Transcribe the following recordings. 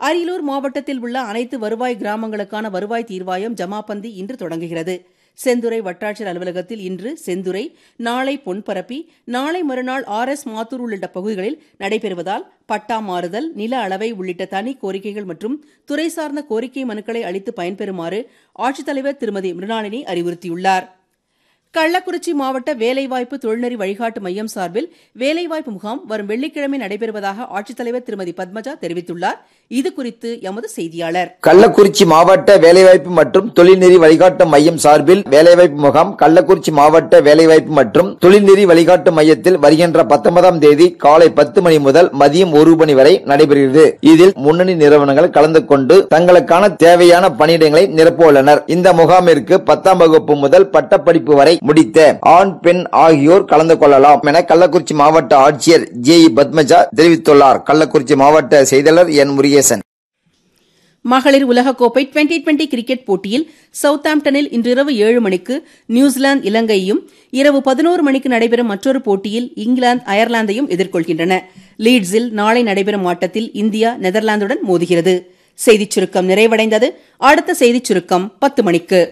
அரியலூர் மாவட்டத்தில் உள்ள அனைத்து வருவாய் கிராமங்களுக்கான வருவாய் தீர்வாயம் ஜமாபந்தி இன்று தொடங்குகிறது செந்துறை வட்டாட்சியர் அலுவலகத்தில் இன்று செந்துறை நாளை பொன்பரப்பி நாளை மறுநாள் ஆர் எஸ் மாத்தூர் உள்ளிட்ட பகுதிகளில் நடைபெறுவதால் பட்டா மாறுதல் நில அளவை உள்ளிட்ட தனி கோரிக்கைகள் மற்றும் துறை சார்ந்த கோரிக்கை மனுக்களை அளித்து பயன்பெறுமாறு ஆட்சித்தலைவர் திருமதி மிருணாளினி அறிவுறுத்தியுள்ளார் கள்ளக்குறிச்சி மாவட்ட வேலைவாய்ப்பு தொழில்நெறி வழிகாட்டு மையம் சார்பில் வேலைவாய்ப்பு முகாம் வரும் வெள்ளிக்கிழமை நடைபெறுவதாக ஆட்சித்தலைவர் திருமதி பத்மஜா தெரிவித்துள்ளார் இதுகுறித்து எமது செய்தியாளர் கள்ளக்குறிச்சி மாவட்ட வேலைவாய்ப்பு மற்றும் தொழில்நெறி வழிகாட்டு மையம் சார்பில் வேலைவாய்ப்பு முகாம் கள்ளக்குறிச்சி மாவட்ட வேலைவாய்ப்பு மற்றும் தொழில்நெறி வழிகாட்டு மையத்தில் வருகின்ற பத்தொன்பதாம் தேதி காலை பத்து மணி முதல் மதியம் ஒரு மணி வரை நடைபெறுகிறது இதில் முன்னணி நிறுவனங்கள் கலந்து கொண்டு தங்களுக்கான தேவையான பணியிடங்களை நிரப்ப உள்ளனர் இந்த முகாமிற்கு பத்தாம் வகுப்பு முதல் பட்டப்படிப்பு வரை முடித்த ஆண் பெண் ஆகியோர் கலந்து கொள்ளலாம் என கள்ளக்குறிச்சி மாவட்ட ஆட்சியர் ஜே இ பத்மஜா தெரிவித்துள்ளார் கள்ளக்குறிச்சி மாவட்ட செய்தியாளர் என் முருகேசன் மகளிர் உலகக்கோப்பை டுவெண்டி டுவெண்டி கிரிக்கெட் போட்டியில் சவுத்தாம்ப்டனில் இன்றிரவு ஏழு மணிக்கு நியூசிலாந்து இலங்கையையும் இரவு பதினோரு மணிக்கு நடைபெறும் மற்றொரு போட்டியில் இங்கிலாந்து அயர்லாந்தையும் எதிர்கொள்கின்றன லீட்ஸில் நாளை நடைபெறும் ஆட்டத்தில் இந்தியா நெதர்லாந்துடன் மோதுகிறது செய்திச் சுருக்கம் நிறைவடைந்தது அடுத்த செய்திச் சுருக்கம் பத்து மணிக்கு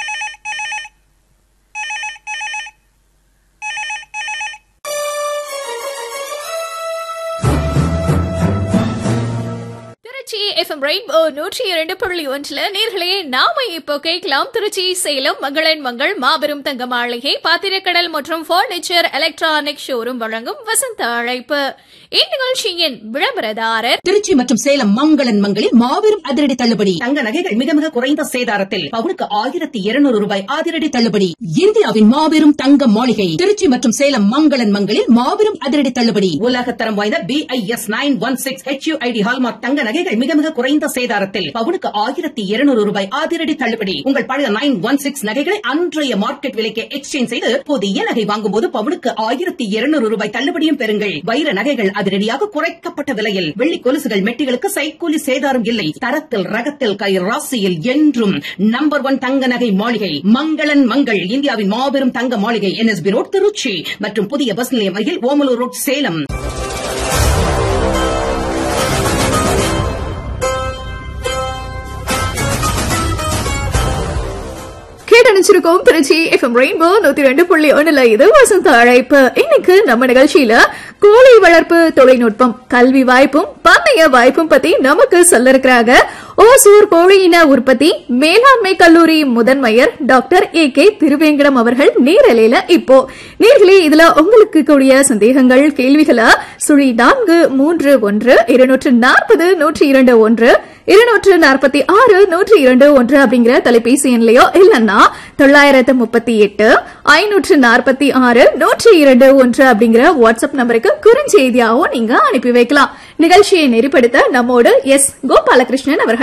திருச்சி எஃப்எம் ரெயின்போ நூற்றி இரண்டு புள்ளி ஒன்றுல நேர்களே நாம இப்போ கேட்கலாம் திருச்சி சேலம் மங்களன் மங்கள் மாபெரும் தங்க மாளிகை பாத்திரக்கடல் மற்றும் பர்னிச்சர் எலக்ட்ரானிக் ஷோரூம் வழங்கும் வசந்த அழைப்பு இந்நிகழ்ச்சியின் விளம்பரதாரர் திருச்சி மற்றும் சேலம் மங்களன் மங்களில் மாபெரும் அதிரடி தள்ளுபடி தங்க நகைகள் மிக மிக குறைந்த சேதாரத்தில் பவுனுக்கு ஆயிரத்தி இருநூறு ரூபாய் அதிரடி தள்ளுபடி இந்தியாவின் மாபெரும் தங்க மாளிகை திருச்சி மற்றும் சேலம் மங்களன் மங்களில் மாபெரும் அதிரடி தள்ளுபடி உலகத்தரம் வாய்ந்த B I S nine one six HUID hallmark தங்க நகைகள் மிக மிக குறைந்த சேதாரத்தில் பவுனுக்கு ஆயிரத்தி இருநூறு ரூபாய் அதிரடி தள்ளுபடி உங்கள் பழைய நைன் ஒன் சிக்ஸ் நகைகளை அன்றைய மார்க்கெட் விலைக்கு எக்ஸ்சேஞ்ச் செய்து புதிய நகை வாங்கும் போது பவுனுக்கு ஆயிரத்தி இருநூறு ரூபாய் தள்ளுபடியும் பெறுங்கள் வைர நகைகள் அதிரடியாக குறைக்கப்பட்ட விலையில் வெள்ளி கொலுசுகள் மெட்டிகளுக்கு சைக்கூலி சேதாரம் இல்லை தரத்தில் ரகத்தில் கை ராசியில் என்றும் நம்பர் ஒன் தங்க நகை மாளிகை மங்களன் மங்கள் இந்தியாவின் மாபெரும் தங்க மாளிகை என்எஸ்பி ரோட் திருச்சி மற்றும் புதிய பஸ் நிலையம் அருகில் ஓமலூர் ரோட் சேலம் கேட்டணிச்சிருக்கோம் திருச்சி எஃப்எம் ரெயின்போ நூத்தி ரெண்டு புள்ளி ஒண்ணுல இது வசந்த அழைப்பு இன்னைக்கு நம்ம நிகழ்ச்சியில கோழி வளர்ப்பு தொழில்நுட்பம் கல்வி வாய்ப்பும் பண்ணைய வாய்ப்பும் பத்தி நமக்கு சொல்ல இருக்கிறாங்க ஓசூர் கோழியின உற்பத்தி மேலாண்மை கல்லூரி முதன்மையர் டாக்டர் ஏ கே திருவேங்கடம் அவர்கள் நேரலையில இப்போ நேர்களே இதுல உங்களுக்கு கூடிய சந்தேகங்கள் கேள்விகளை சுழி நான்கு மூன்று ஒன்று இருநூற்று நாற்பது நூற்றி இரண்டு ஒன்று இருநூற்று நாற்பத்தி ஆறு நூற்றி இரண்டு ஒன்று அப்படிங்கிற தொலைபேசி எண்லையோ இல்லைன்னா தொள்ளாயிரத்து முப்பத்தி எட்டு ஐநூற்று நாற்பத்தி ஆறு நூற்றி இரண்டு ஒன்று அப்படிங்கிற வாட்ஸ்அப் நம்பருக்கு குறுஞ்செய்தியாகவும் நீங்க அனுப்பி வைக்கலாம் நிகழ்ச்சியை நெறிப்படுத்த நம்மோடு எஸ் கோபாலகிருஷ்ணன் அவர்கள்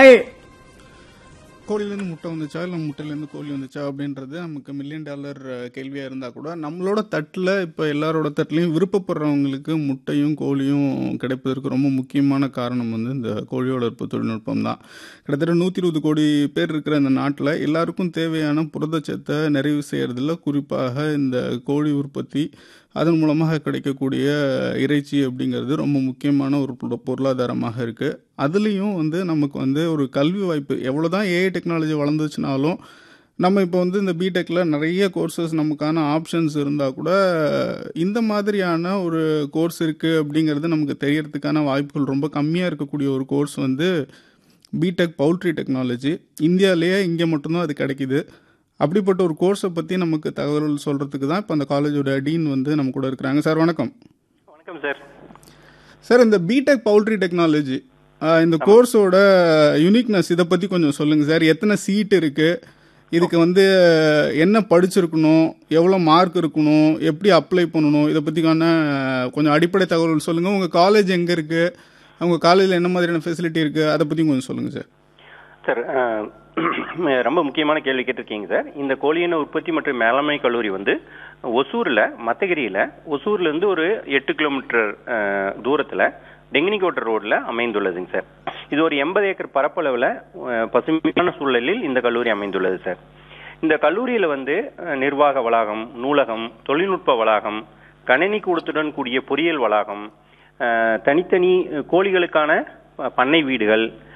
கோழிலேருந்து முட்டை வந்துச்சா இல்லை முட்டையிலேருந்து கோழி வந்துச்சா அப்படின்றது நமக்கு மில்லியன் டாலர் கேள்வியாக இருந்தால் கூட நம்மளோட தட்டில் இப்போ எல்லாரோட தட்டிலையும் விருப்பப்படுறவங்களுக்கு முட்டையும் கோழியும் கிடைப்பதற்கு ரொம்ப முக்கியமான காரணம் வந்து இந்த கோழி வளர்ப்பு தொழில்நுட்பம் தான் கிட்டத்தட்ட நூற்றி இருபது கோடி பேர் இருக்கிற இந்த நாட்டில் எல்லாருக்கும் தேவையான புரதச்சத்தை நிறைவு செய்கிறதுல குறிப்பாக இந்த கோழி உற்பத்தி அதன் மூலமாக கிடைக்கக்கூடிய இறைச்சி அப்படிங்கிறது ரொம்ப முக்கியமான ஒரு பொரு- பொருளாதாரமாக இருக்குது அதுலேயும் வந்து நமக்கு வந்து ஒரு கல்வி வாய்ப்பு எவ்வளோ தான் ஏஐ டெக்னாலஜி வளர்ந்துச்சுனாலும் நம்ம இப்போ வந்து இந்த பிடெக்கில் நிறைய கோர்சஸ் நமக்கான ஆப்ஷன்ஸ் இருந்தால் கூட இந்த மாதிரியான ஒரு கோர்ஸ் இருக்குது அப்படிங்கிறது நமக்கு தெரியறதுக்கான வாய்ப்புகள் ரொம்ப கம்மியாக இருக்கக்கூடிய ஒரு கோர்ஸ் வந்து பிடெக் பவுல்ட்ரி டெக்னாலஜி இந்தியாவிலேயே இங்கே மட்டும்தான் அது கிடைக்குது அப்படிப்பட்ட ஒரு கோர்ஸை பற்றி நமக்கு தகவல் சொல்கிறதுக்கு தான் இப்போ அந்த காலேஜோட டீன் வந்து நம்ம கூட இருக்கிறாங்க சார் வணக்கம் வணக்கம் சார் சார் இந்த பிடெக் பவுல்ட்ரி டெக்னாலஜி இந்த கோர்ஸோட யூனிக்னஸ் இதை பற்றி கொஞ்சம் சொல்லுங்கள் சார் எத்தனை சீட் இருக்குது இதுக்கு வந்து என்ன படிச்சிருக்கணும் எவ்வளோ மார்க் இருக்கணும் எப்படி அப்ளை பண்ணணும் இதை பற்றிக்கான கொஞ்சம் அடிப்படை தகவல் சொல்லுங்கள் உங்கள் காலேஜ் எங்கே இருக்குது உங்கள் காலேஜில் என்ன மாதிரியான ஃபெசிலிட்டி இருக்குது அதை பற்றி கொஞ்சம் சொல்லுங்கள் சார் சார் அஹ், ரொம்ப முக்கியமான கேள்வி கேட்டிருக்கீங்க சார் இந்த கோழியின உற்பத்தி மற்றும் மேலாண்மை கல்லூரி வந்து ஒசூரில் மத்தகிரியில் ஒசூர்லேருந்து ஒரு எட்டு கிலோமீட்டர் அஹ், தூரத்தில் டெங்கினிக்கோட்டை ரோட்டில் அமைந்துள்ளதுங்க சார் இது ஒரு எண்பது ஏக்கர் பரப்பளவில் அஹ், பசுமையான சூழலில் இந்த கல்லூரி அமைந்துள்ளது சார் இந்த கல்லூரியில் வந்து அஹ், நிர்வாக வளாகம் நூலகம் தொழில்நுட்ப வளாகம் கணினி கூடத்துடன் கூடிய பொறியியல் வளாகம் அஹ், தனித்தனி அஹ், கோழிகளுக்கான அஹ், பண்ணை வீடுகள்